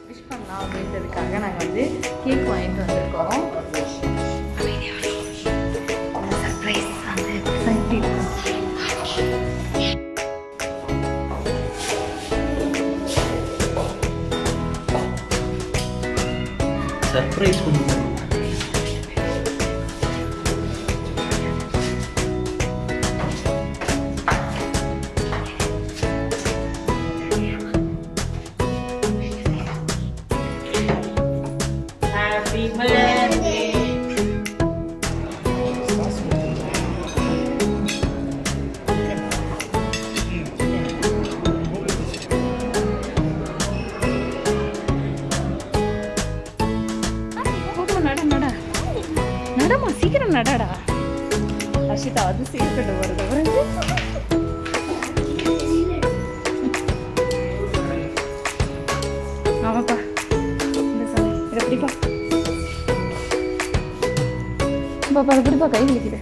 Wish பண்ணலாம் அப்படின்றதுக்காக நாங்கள் வந்து கேக் வாங்கிட்டு வந்திருக்கோம் சர்ப்ரைஸ் வந்து எப்படி இருக்கும் சர்ப்ரைஸ் பண்ணுவோம் Happy birthday. போதும் நட நட நடமா சீக்கிரம் நடடா அஷிதா அது சீக்கிரம் வருது வருது ஆமாப்பா இந்த சாமி இதை பிடிப்பா பாப்பா அதை பிடிப்பா கை வலிக்குது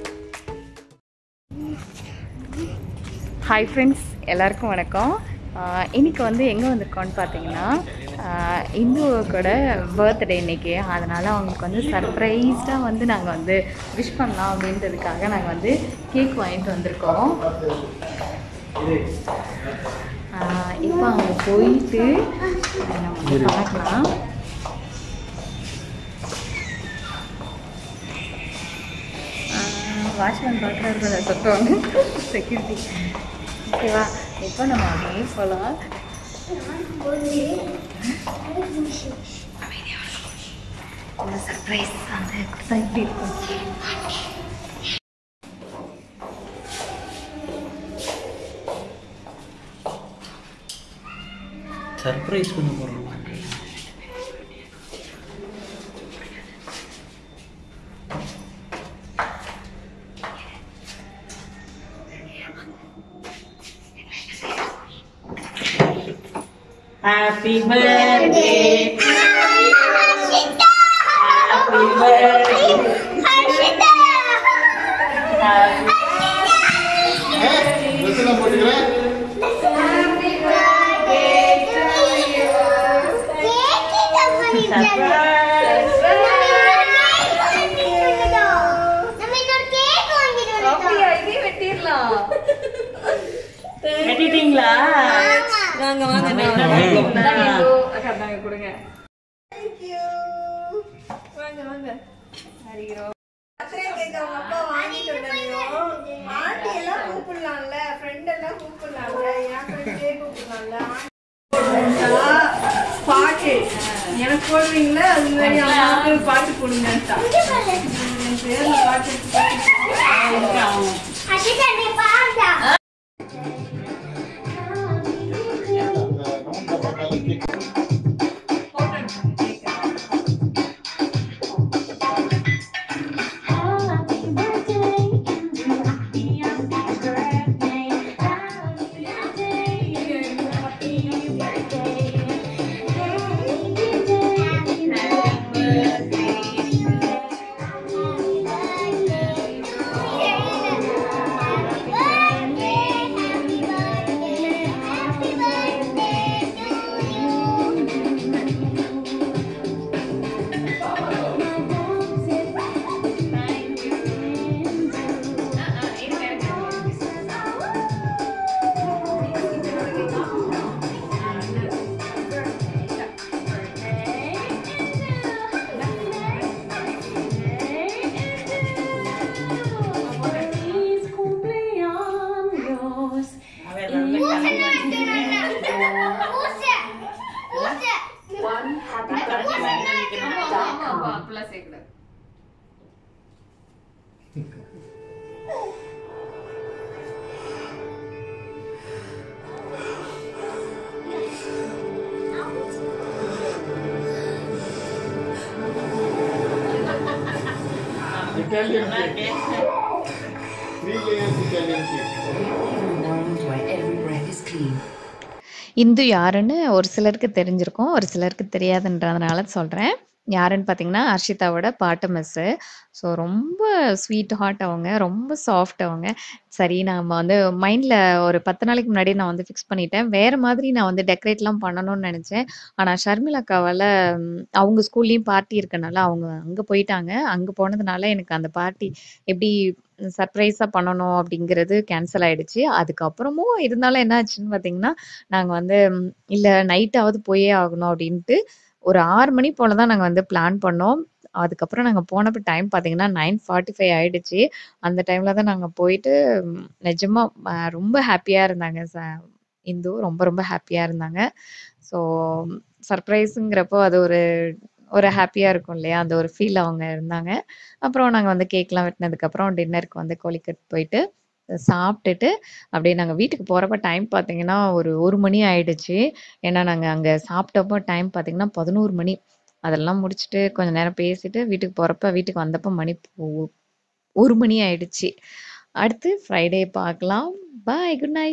ஹாய் ஃப்ரெண்ட்ஸ் எல்லாருக்கும் வணக்கம் ஆஹ் இன்னைக்கு வந்து எங்கே வந்திருக்கோம்னு பார்த்தீங்கன்னா ஆஹ் இந்துவோட பர்த்டே இன்னைக்கு அதனால் அவங்களுக்கு வந்து சர்ப்ரைஸ்டாக வந்து நாங்கள் வந்து விஷ் பண்ணலாம் அப்படின்றதுக்காக நாங்கள் வந்து கேக் வாங்கிட்டு வந்திருக்கோம் ஆஹ் இப்போ அங்கே போயிட்டு அதை நம்ம பார்க்கலாம் வாட்ச்மேன் பார்க்குறாரு சத்தம் செக்யூரிட்டி ஓகேவா இப்போ நம்ம அப்படியே போகலாம் இந்த சர்ப்ரைஸ் வந்து கொடுத்தா எப்படி இருக்கும் சர்ப்ரைஸ் பண்ண போகிறோம் Happy birthday. Happy birthday. Dress எல்லாம் போட்டுக்கிறேன் வெட்டிட்டீங்களா வாங்க வாங்க கொடுங்க வாங்க வாங்க பர்த்டே கேக் அவங்க அப்பா வாங்கிட்டு வந்ததையும் ஆண்டி எல்லாம் கூப்பிடலாம்ல ஃப்ரெண்ட் எல்லாம் கூப்பிடலாம்ல என் ஃப்ரெண்டே கூப்பிடலாம்ல பாட்டு எனக்கு போடுவீங்களா அது மாதிரி அவங்க பாட்டு போடுங்க என் பேர்ல பாட்டு அப்படிலாம் சேர்க்கல Italian cake. Three layers Italian cake. Hindu யாருன்னு ஒரு சிலருக்கு தெரிஞ்சிருக்கும் ஒரு சிலருக்கு தெரியாதுன்றதுனால சொல்கிறேன் யாருன்னு பார்த்தீங்கன்னா, அர்ஷிதாவோட பாட்டு மிஸ்ஸு. ஸோ ரொம்ப ஸ்வீட் ஹார்ட் அவங்க. ரொம்ப சாஃப்ட் அவங்க. சரி நம்ம வந்து மைண்ட்ல ஒரு 10 நாளைக்கு முன்னாடியே நான் வந்து ஃபிக்ஸ் பண்ணிட்டேன். வேற மாதிரி நான் வந்து டெக்கரேட்லாம் பண்ணணும்னு நெனச்சேன். ஆனா ஷர்மிளா அக்காவால ம் அவங்க ஸ்கூல்லயும் பார்ட்டி இருக்கனால அவங்க அங்க போயிட்டாங்க. அங்க போனதுனால எனக்கு அந்த பார்ட்டி எப்படி சர்ப்ரைஸா பண்ணணும் அப்படிங்கிறது கேன்சல் ஆயிடுச்சு. அதுக்கப்புறமும் இருந்தாலும் என்ன ஆச்சுன்னு பார்த்தீங்கன்னா, நாங்க வந்து ம் இல்ல நைட்டாவது போயே ஆகணும் அப்படின்ட்டு ஒரு 6 மணி போல தான் நாங்க வந்து பிளான் பண்ணோம். அதுக்கப்புறம் நாங்க போனப்ப டைம் பார்த்தீங்கன்னா, 9:45 ஆயிடுச்சு. அந்த டைம்ல தான் நாங்க போயிட்டு ம் நிஜமா அ ரொம்ப ஹேப்பியா இருந்தாங்க. ச இந்து ரொம்ப ரொம்ப ஹேப்பியா இருந்தாங்க. ஸோ சர்ப்ரைஸுங்கிறப்போ அது ஒரு ஒரு ஹேப்பியா இருக்கும் இல்லையா? அந்த ஒரு ஃபீல் அவங்க இருந்தாங்க. அப்புறம் நாங்க வந்து கேக்லாம் வெட்டினதுக்கப்புறம் டின்னருக்கு வந்து கோழிக்கட் போயிட்டு சாப்ட்டுட்டு அப்படியே நாங்க வீட்டுக்கு போறப்ப டைம் பார்த்தீங்கன்னா, ஒரு 1 மணி ஆயிடுச்சு. ஏன்னா நாங்க அங்க சாப்பிட்டப்போ டைம் பார்த்தீங்கன்னா, 11 மணி. அதெல்லாம் முடிச்சுட்டு கொஞ்ச நேரம் பேசிட்டு வீட்டுக்கு போறப்ப வீட்டுக்கு வந்தப்ப மணி ஒ 1 மணி ஆயிடுச்சு. அடுத்து ஃப்ரைடே பார்க்கலாம். பாய். Good night.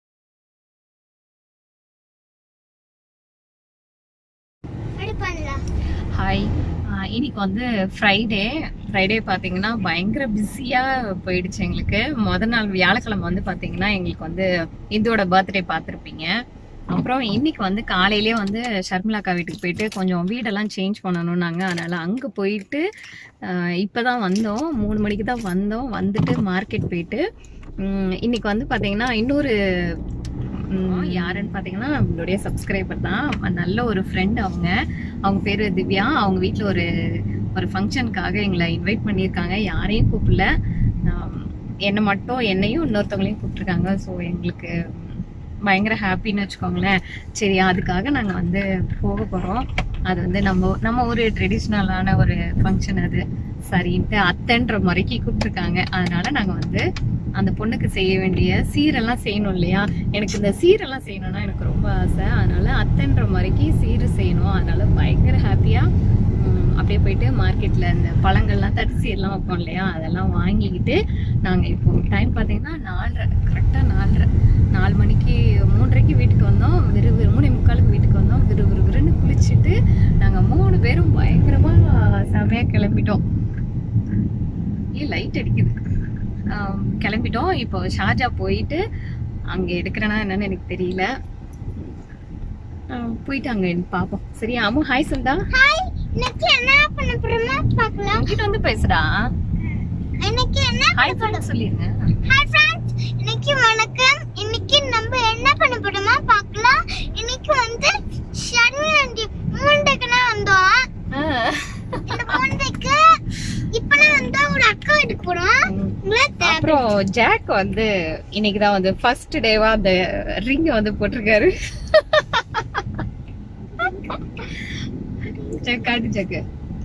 ஹாய். அ இன்னைக்கு வந்து ஃப்ரைடே. ஃப்ரைடே பார்த்தீங்கன்னா, பயங்கர பிஸியா போயிடுச்சு எங்களுக்கு. மொத நாள் வியாழக்கிழமை வந்து பார்த்தீங்கன்னா, எங்களுக்கு வந்து இந்துவோட பர்த்டே பார்த்துருப்பீங்க. அப்புறம் இன்னைக்கு வந்து காலையிலேயே வந்து ஷர்மிளா அக்கா வீட்டுக்கு போயிட்டு கொஞ்சம் வீடெல்லாம் சேஞ்ச் பண்ணணும்னாங்க. அதனால அங்க போயிட்டு அ இப்பதான் வந்தோம். 3 மணிக்கு தான் வந்தோம். வந்துட்டு மார்க்கெட் போயிட்டு ம் இன்னைக்கு வந்து பார்த்தீங்கன்னா, இன்னொரு ம் யாருன்னு பார்த்தீங்கன்னா, நம்மளுடைய சப்ஸ்கிரைபர் தான். நல்ல ஒரு ஃப்ரெண்ட் அவங்க. அவங்க பேரு திவ்யா. அவங்க வீட்ல ஒரு ஒரு ஃபங்ஷனுக்காக எங்கள இன்வைட் பண்ணியிருக்காங்க. யாரையும் கூப்பிடல. அம் என்ன மட்டும் என்னையும் இன்னொருத்தவங்களையும் கூப்பிட்டுருக்காங்க. ஸோ எங்களுக்கு பயங்கர ஹேப்பின்னு வச்சுக்கோங்களேன். சரி அதுக்காக நாங்க வந்து போக போறோம். அது வந்து நம்ம நம்ம ஒரு ட்ரெடிஷ்னலான ஒரு ஃபங்ஷன் அது. சரின்ட்டு அத்தைன்ற முறைக்கு கூப்பிட்டுருக்காங்க. அதனால நாங்க வந்து அந்த பொண்ணுக்கு செய்ய வேண்டிய சீரெல்லாம் செய்யணும் இல்லையா? எனக்கு இந்த சீரெல்லாம் செய்யணும்னா எனக்கு ரொம்ப ஆசை. அதனால அத்தைன்ற முறைக்கு சீர் செய்யணும். அதனால பயங்கர ஹேப்பியா ம் அப்படியே போயிட்டு மார்க்கெட்ல இந்த பழங்கள்லாம் தரிசி எல்லாம் வைப்போம் இல்லையா? அதெல்லாம் வாங்கிக்கிட்டு நாங்க இப்போ டைம் பார்த்தீங்கன்னா 4:30 கரெக்ட்டா 4:30 4 மணிக்கு 3:30க்கு வீட்டுக்கு வந்தோம். விறு விறு 3:45க்கு வீட்டுக்கு வந்தோம். விறு விறு விறுன்னு குளிச்சுட்டு நாங்க 3 பேரும் பயங்கரமா செமையா கிளம்பிட்டோம். ஏன் லைட் அடிக்குது. ஆ கிளம்பிட்டோம். இப்போ ஷார்ஜா போயிட்டு அங்க எடுக்கிறேனா என்னன்னு எனக்கு தெரியல. ஆ போயிட்டு அங்க பார்ப்போம். சரியா? அம்மு ஹாய் சொல்டா. ஹாய் இன்னைக்கு என்ன பண்ண போறோமா பார்க்கலாம் உன்கிட்ட வந்து பேசுடா. இன்னைக்கு என்ன ஹாய் ஃப்ரெண்ட் சொல்லிருங்க. ஹாய் ஃப்ரெண்ட்ஸ் இன்னைக்கு வணக்கம் இன்னைக்கு நம்ம என்ன பண்ண போறோமா பார்க்கலாம் இன்னைக்கு வந்து ஷர்மிலாண்டி மூண்டைக்குனா வந்தோம் ஆ. இந்த மூண்டைக்கு இப்பதான் வந்து ஒரு அக்கா வீட்டுக்கு போறோம் உங்களை தே- அப்புறம் ஜாக் வந்து இன்னைக்கு தான் வந்து ஃபர்ஸ்ட் டேவா அந்த ரிங் வந்து போட்டிருக்காரு ஜாக் காட்டு ஜாக்கு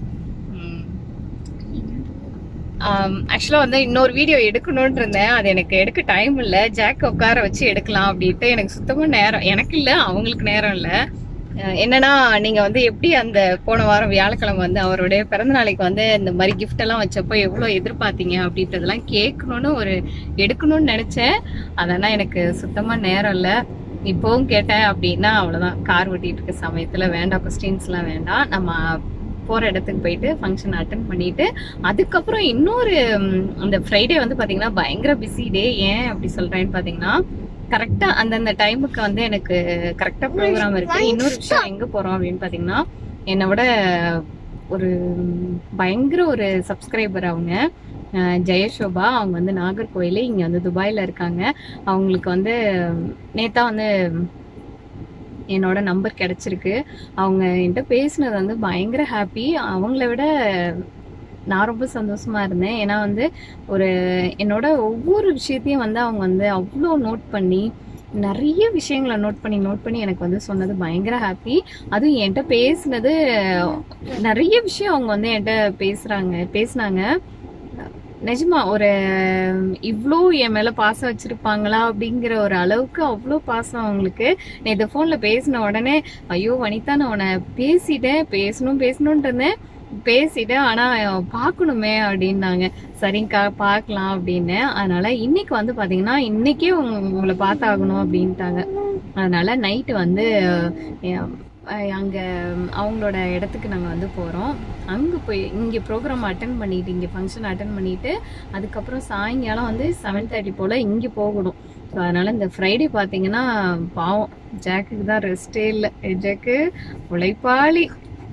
ஆக்சுவலா வந்து இன்னொரு வீடியோ எடுக்கணும்னு இருந்தேன் அது எனக்கு எடுக்க டைம் இல்ல ஜாக் உட்கார வச்சு எடுக்கலாம் அப்படின்ட்டு எனக்கு சுத்தமா நேரம் எனக்கு இல்ல அவங்களுக்கு நேரம் இல்ல அஹ் என்னன்னா நீங்க வந்து எப்படி அந்த போன வாரம் வியாழக்கிழமை வந்து அவருடைய பிறந்த நாளைக்கு வந்து இந்த மாதிரி gift எல்லாம் வச்சப்போ எவ்வளவு எதிர்பார்த்தீங்க அப்படின்றதெல்லாம் கேட்கணும்னு ஒரு எடுக்கணும்னு நினைச்சேன் அதெல்லாம் எனக்கு சுத்தமா நேரம் இல்ல இப்போவும் கேட்டேன் அப்படின்னா அவ்வளவுதான் கார் ஓட்டிட்டு இருக்க சமயத்துல வேண்டாம் கொஸ்டின்ஸ் எல்லாம் வேண்டாம் நம்ம போற இடத்துக்கு போயிட்டு ஃபங்க்ஷன் அட்டன் பண்ணிட்டு அதுக்கப்புறம் இன்னொரு ம், அந்த ஃப்ரைடே வந்து பாத்தீங்கன்னா பயங்கர பிஸி டே ஏன் அப்படி சொல்றேன்னு பாத்தீங்கன்னா கரெக்டா அந்தந்த டைமுக்கு வந்து எனக்கு கரெக்டா ப்ரோக்ராம் இருக்கு இன்னொரு விஷயம் எங்க போறோம் அப்படின்னு பாத்தீங்கன்னா என்னை விட ஒரு பயங்கர ஒரு சப்ஸ்கிரைபர் அவங்க அஹ் ஜெயசோபா அவங்க வந்து நாகர்கோயில் இங்க வந்து துபாயில இருக்காங்க அவங்களுக்கு வந்து நேத்தா வந்து என்னோட நம்பர் கிடைச்சிருக்கு அவங்க என்கிட்ட பேசினது வந்து பயங்கர ஹாப்பி அவங்கள விட நான் ரொம்ப சந்தோஷமா இருந்தேன் ஏன்னா வந்து ஒரு என்னோட ஒவ்வொரு விஷயத்தையும் வந்து அவங்க வந்து அவ்வளோ நோட் பண்ணி நிறைய விஷயங்களை நோட் பண்ணி நோட் பண்ணி எனக்கு வந்து சொன்னது பயங்கர ஹாப்பி அதுவும் என்கிட்ட பேசினது நிறைய விஷயம் அவங்க வந்து என்கிட்ட பேசுறாங்க பேசினாங்க நிஜமா ஒரு இவ்வளோ என் மேல பாசம் வச்சிருப்பாங்களா அப்படிங்கிற ஒரு அளவுக்கு அவ்வளோ பாசம் அவங்களுக்கு நான் இந்த ஃபோன்ல பேசின உடனே ஐயோ வனிதா நான் உன்னை பேசிட்டேன் பேசணும் பேசணும்னு இருந்தேன் பேசிட்டேன் ஆனா பார்க்கணுமே அப்படின்னாங்க சரிங்கக்கா பார்க்கலாம் அப்படின்னு அதனால இன்னைக்கு வந்து பாத்தீங்கன்னா இன்னைக்கே உங்க- உங்களை பார்த்தாகணும் அப்படின்ட்டாங்க அதனால நைட்டு வந்து அஹ், அங்கே அவங்களோட இடத்துக்கு நாங்கள் வந்து போகிறோம் அங்கே போய் இங்கே ப்ரோக்ராம் அட்டன் பண்ணிட்டு இங்கே ஃபங்க்ஷன் அட்டன் பண்ணிட்டு அதுக்கப்புறம் சாயங்காலம் வந்து செவன் தேர்ட்டி போல் இங்கே போகணும் ஸோ அதனால் இந்த ஃப்ரைடே பார்த்தீங்கன்னா பாவம் ஜாக்குக்கு தான் ரெஸ்டே இல்லை ஜாக்கு உழைப்பாளி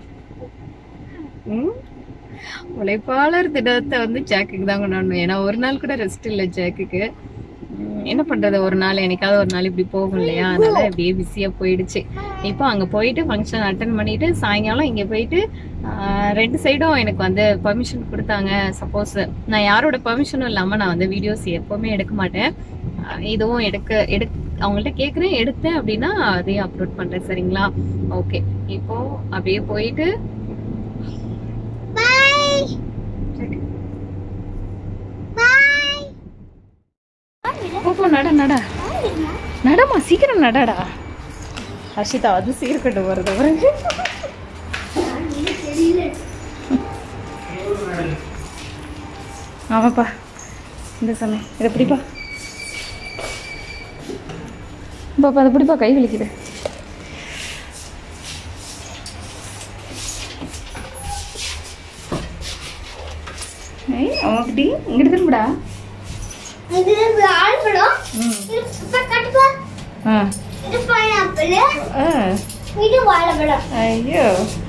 ம் உழைப்பாளர் தினத்தை வந்து ஜாக்குக்கு தான் கொண்டாடணும் ஏன்னா ஒரு நாள் கூட ரெஸ்ட் இல்லை ஜாக்குக்கு உம், என்ன பண்றது ஒரு நாள் என்னைக்காவது ஒரு நாள் இப்படி போகும் இல்லையா அதனால இப்படியே பிஸியா போயிடுச்சு இப்போ அங்க போயிட்டு ஃபங்க்ஷன் அட்டன் பண்ணிட்டு சாயங்காலம் இங்க போயிட்டு ஆஹ், ரெண்டு சைடும் எனக்கு வந்து பர்மிஷன் கொடுத்தாங்க சப்போஸ் நான் யாரோட பர்மிஷனும் இல்லாம நான் வந்து வீடியோஸ் எப்பவுமே எடுக்க மாட்டேன் ஆஹ், இதுவும் எடுக்க எடு அவங்கள்ட்ட கேட்குறேன் எடுத்தேன் அப்படின்னா அதையும் அப்லோட் பண்றேன் சரிங்களா ஓகே இப்போ அப்படியே போயிட்டு பாய் பாய் போ போ, நட நட நடமா சீக்கிரம் நடடா ஹர்ஷிதா அது சீர்கட்டு வருது பாருங்க ஆமாப்பா இந்த சமயம் இதை பிடிப்பா பாப்பா அதை பிடிப்பா கை வலிக்குது ஏய் அவன்கிட்ட இங்கிட்டு திரும்புடா இது ஆல்படம் இது கட்டுப்பா ஆ இது பைனாப்பிள் ஆ இது வாழைப்பழம் ஐயோ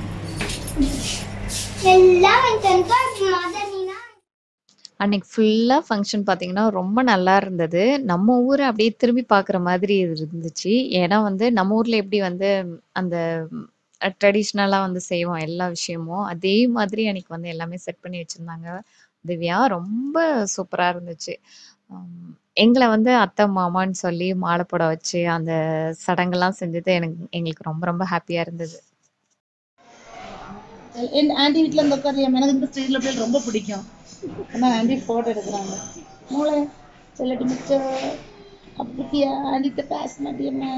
எல்லாம் வெந்தா மதனினா அன்னைக்கு ஃபுல்லாக ஃபங்க்ஷன் பார்த்தீங்கன்னா ரொம்ப நல்லா இருந்தது நம்ம ஊரை அப்படியே திரும்பி பார்க்குற மாதிரி இருந்துச்சு ஏன்னா வந்து நம்ம ஊரில் எப்படி வந்து அந்த ட்ரெடிஷ்னலாக வந்து செய்வோம் எல்லா விஷயமும் அதே மாதிரி அன்னைக்கு வந்து எல்லாமே செட் பண்ணி வச்சுருந்தாங்க திவ்யா ரொம்ப சூப்பராக இருந்துச்சு உம், எங்களை வந்து அத்தை மாமான்னு சொல்லி மாலை போட வச்சு அந்த சடங்கெல்லாம் செஞ்சது எனக்கு எங்களுக்கு ரொம்ப ரொம்ப ஹாப்பியாக இருந்தது என் ஆண்டி வீட்டில் இருந்து உட்காரியா எனக்கு இந்த ஸ்டைலில் பிள்ளை ரொம்ப பிடிக்கும் ஆனால் ஆண்டி ஃபோட்டோ எடுக்கிறாங்க மூளை செல்லட்டி மிச்சம் அப்படியா ஆண்டிகிட்ட பேச மாட்டியம்மா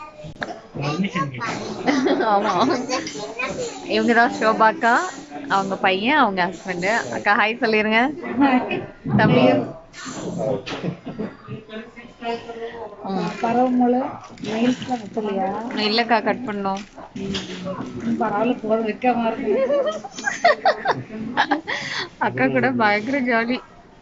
ஆமா இவங்க தான் ஷோபாக்கா அவங்க பையன் அவங்க ஹஸ்பண்டு அக்கா ஹாய் சொல்லிருங்க தம்பி பறவை மூளை நைல்ஸ்லாம் வைக்கலையா இல்லக்கா கட் பண்ணோம் பரவாயில்ல போதும் வைக்காம இருக்கு அக்கா கூட பயங்கர ஜாலி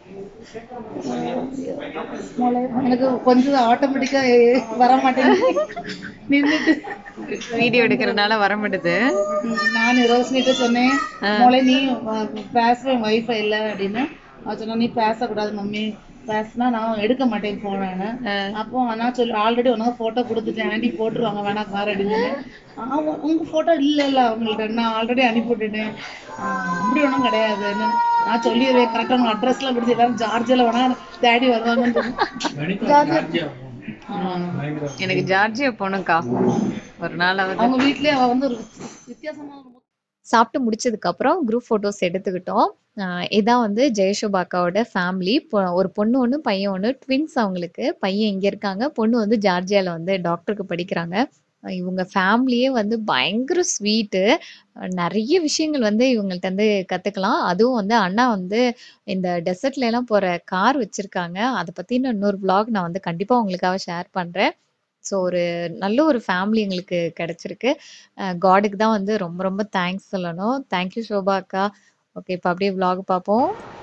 மூளை எனக்கு கொஞ்சம் ஆட்டோமேட்டிக்கா வர மாட்டேங்குது நின்றுட்டு வீடியோ எடுக்கிறதுனால வர மாட்டுது நான் ரோஷினிட்ட சொன்னேன் மூளை நீ பேசுற வைஃபை இல்லை அப்படின்னு அவ சொன்னா நீ பேசக்கூடாது மம்மி பேசினா நான் எடுக்க மாட்டேன் போனேன்னு அப்போ நான் சொல்லி ஆல்ரெடி உனக்கு போட்டோ கொடுத்துட்டேன் ஆண்டி போட்டுருவாங்க வேணா கார் அப்படின்னு ஆமா உங்க போட்டோ இல்ல இல்ல அவங்கள்ட்ட நான் ஆல்ரெடி அனுப்பி விட்டுட்டேன் ஆஹ் அப்படி ஒன்றும் கிடையாதுன்னு நான் சொல்லிடுவேன் கரெக்டாக உங்க அட்ரஸ்லாம் கொடுத்து எல்லாரும் ஜார்ஜில் வேணா டேடி வருவாங்கன்னு சொல்லி ஜார்ஜியா எனக்கு ஜார்ஜியா போகணும்க்கா ஒரு நாளாவது அவங்க வீட்லயே அவ வந்து ஒரு வித்தியாசமான சாப்பிட்டு முடிச்சதுக்கு அப்புறம் குரூப் ஃபோட்டோஸ் எடுத்துக்கிட்டோம் ஆஹ் இதான் வந்து ஜெயசோபா அக்காவோட ஃபேமிலி ஒரு பொண்ணு ஒன்று பையன் ஒன்று ட்வின்ஸ் அவங்களுக்கு பையன் இங்கே இருக்காங்க பொண்ணு வந்து ஜார்ஜியாவில் வந்து டாக்டருக்கு படிக்கிறாங்க ஆஹ் இவங்க ஃபேமிலியே வந்து பயங்கர ஸ்வீட்டு நிறைய விஷயங்கள் வந்து இவங்கள்ட்ட வந்து கற்றுக்கலாம் அதுவும் வந்து அண்ணா வந்து இந்த டெசர்ட்ல எல்லாம் போகிற கார் வச்சுருக்காங்க அதை பற்றின இன்னொரு vlog நான் வந்து கண்டிப்பாக உங்களுக்காக ஷேர் பண்ணுறேன் ஸோ ஒரு நல்ல ஒரு ஃபேமிலி எங்களுக்கு கிடைச்சிருக்கு காடுக்கு தான் வந்து ரொம்ப ரொம்ப தேங்க்ஸ் சொல்லணும் தேங்க்யூ சோபா அக்கா ஓகே இப்போ அப்படியே vlog பார்ப்போம்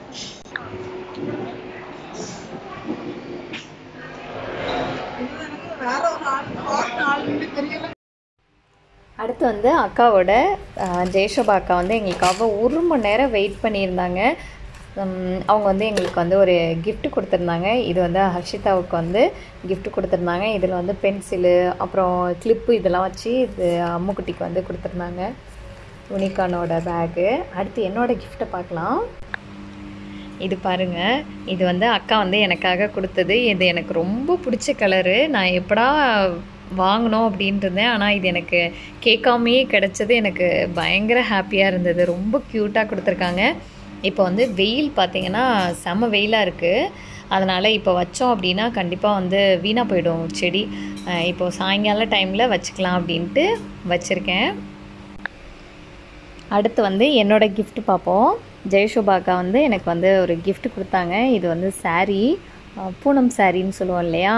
அடுத்து வந்து அக்காவோட அஹ், ஜெயசோபா அக்கா வந்து எங்களுக்காக ஒரு மணி நேரம் வெயிட் பண்ணியிருந்தாங்க உம், அவங்க வந்து எங்களுக்கு வந்து ஒரு gift கொடுத்துருந்தாங்க இது வந்து ஹர்ஷிதாவுக்கு வந்து gift கொடுத்துருந்தாங்க இதில் வந்து பென்சிலு அப்புறம் கிளிப்பு இதெல்லாம் வச்சு இது அம்முக்குட்டிக்கு வந்து கொடுத்துருந்தாங்க யூனிகானோட பேகு அடுத்து என்னோட கிஃப்ட்டை பார்க்கலாம் இது பாருங்க இது வந்து அக்கா வந்து எனக்காக கொடுத்தது இது எனக்கு ரொம்ப பிடிச்ச கலரு நான் எப்படா வாங்கணும் அப்படின்ட்டு இருந்தேன் ஆனால் இது எனக்கு கேட்காமையே கிடைச்சது எனக்கு பயங்கர ஹாப்பியாக இருந்தது ரொம்ப க்யூட்டாக கொடுத்துருக்காங்க இப்போ வந்து வெயில் பார்த்தீங்கன்னா செம வெயிலாக இருக்குது அதனால் இப்போ வச்சோம் அப்படின்னா கண்டிப்பாக வந்து வீணாக போயிடும் செடி அஹ் இப்போ சாயங்கால டைமில் வச்சுக்கலாம் அப்படின்ட்டு வச்சுருக்கேன் அடுத்து வந்து என்னோட gift பார்ப்போம் ஜெயசோபா அக்கா வந்து எனக்கு வந்து ஒரு gift கொடுத்தாங்க இது வந்து saree அஹ் பூனம் சாரின்னு சொல்லுவோம் இல்லையா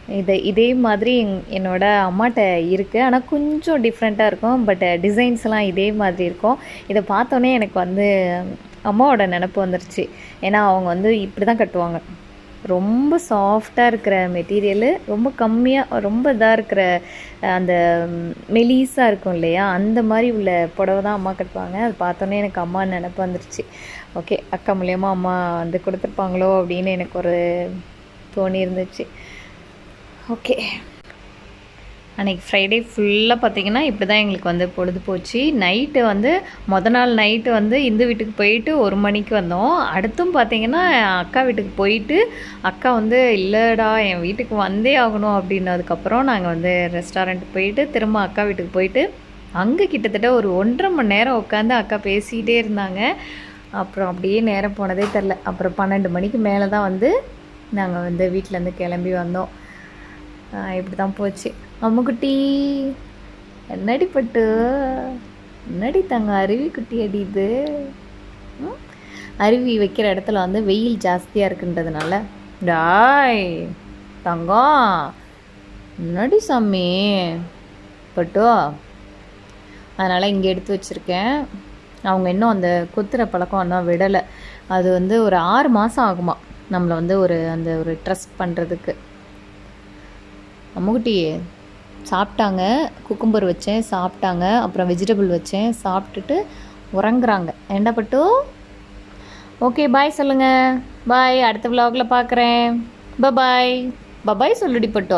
இது இதே மாதிரி என்- என்னோட அம்மாட்ட இருக்குது ஆனால் கொஞ்சம் டிஃப்ரெண்ட்டாக இருக்கும் பட் டிசைன்ஸ்லாம் இதே மாதிரி இருக்கும் இதை பார்த்தோன்னே எனக்கு வந்து அம்மாவோட நினப்பு வந்துருச்சு ஏன்னா அவங்க வந்து இப்படி தான் கட்டுவாங்க ரொம்ப சாஃப்டாக இருக்கிற மெட்டீரியலு ரொம்ப கம்மியாக ரொம்ப இதாக இருக்கிற அஹ், அந்த மெலீஸாக இருக்கும் இல்லையா அந்த மாதிரி உள்ள புடவை தான் அம்மா கட்டுவாங்க அது பார்த்தோன்னே எனக்கு அம்மா நினப்பு வந்துருச்சு ஓகே அக்கா மூலியமா அம்மா வந்து கொடுத்துருப்பாங்களோ அப்படின்னு எனக்கு ஒரு தோணி இருந்துச்சு ஓகே அன்றைக்கி ஃப்ரைடே ஃபுல்லாக பார்த்தீங்கன்னா இப்படி தான் எங்களுக்கு வந்து பொழுது போச்சு நைட்டு வந்து மொத நாள் நைட்டு வந்து இந்து வீட்டுக்கு போயிட்டு ஒரு மணிக்கு வந்தோம் அடுத்தும் பார்த்தீங்கன்னா அக்கா வீட்டுக்கு போயிட்டு அக்கா வந்து இல்லைடா என் வீட்டுக்கு வந்தே ஆகணும் அப்படின்னதுக்கப்புறம் நாங்கள் வந்து ரெஸ்டாரண்ட் போயிட்டு திரும்ப அக்கா வீட்டுக்கு போயிட்டு அங்கே கிட்டத்தட்ட ஒரு ஒன்றரை மணி நேரம் உட்காந்து அக்கா பேசிக்கிட்டே இருந்தாங்க அப்புறம் அப்படியே நேரம் போனதே தெரில அப்புறம் பன்னெண்டு மணிக்கு மேலே தான் வந்து நாங்கள் வந்து வீட்டிலேருந்து கிளம்பி வந்தோம் ஆஹ் இப்படி தான் போச்சு அம்முக்குட்டி என்னடி பட்டு என்னடி தங்க அருவி குட்டி அடி இது ம்? அருவி வைக்கிற இடத்துல வந்து வெயில் ஜாஸ்தியாக இருக்குன்றதுனால டாய் தங்கம் என்னடி சாமி பட்டு அதனால் இங்கே எடுத்து வச்சுருக்கேன் அவங்க இன்னும் அந்த குத்துற பழக்கம் இன்னும் விடலை அது வந்து ஒரு ஆறு மாதம் ஆகுமா நம்மளை வந்து ஒரு அந்த ஒரு ட்ரஸ்ட் பண்ணுறதுக்கு அம்முக்குட்டி சாப்பிட்டாங்க குக்கும்பர் வச்சேன் சாப்பிட்டாங்க அப்புறம் வெஜிடபிள் வச்சேன் சாப்பிட்டுட்டு உறங்குறாங்க என்ன பட்டு ஓகே பாய் சொல்லுங்க பாய் அடுத்த vlogல பார்க்குறேன் பபாய் பபாய் சொல்லுடி பட்டோ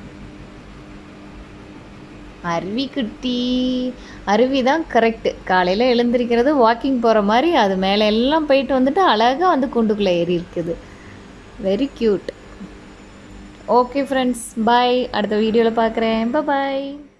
அருவி குட்டி அருவி தான் கரெக்டு காலையில் எழுந்திருக்கிறது வாக்கிங் போகிற மாதிரி அது மேலே எல்லாம் போயிட்டு வந்துட்டு அழகாக வந்து கூண்டுக்குள்ளே ஏறி இருக்குது very cute okay friends bye அடுத்த வீடியோவில் பார்க்குறேன் பாய்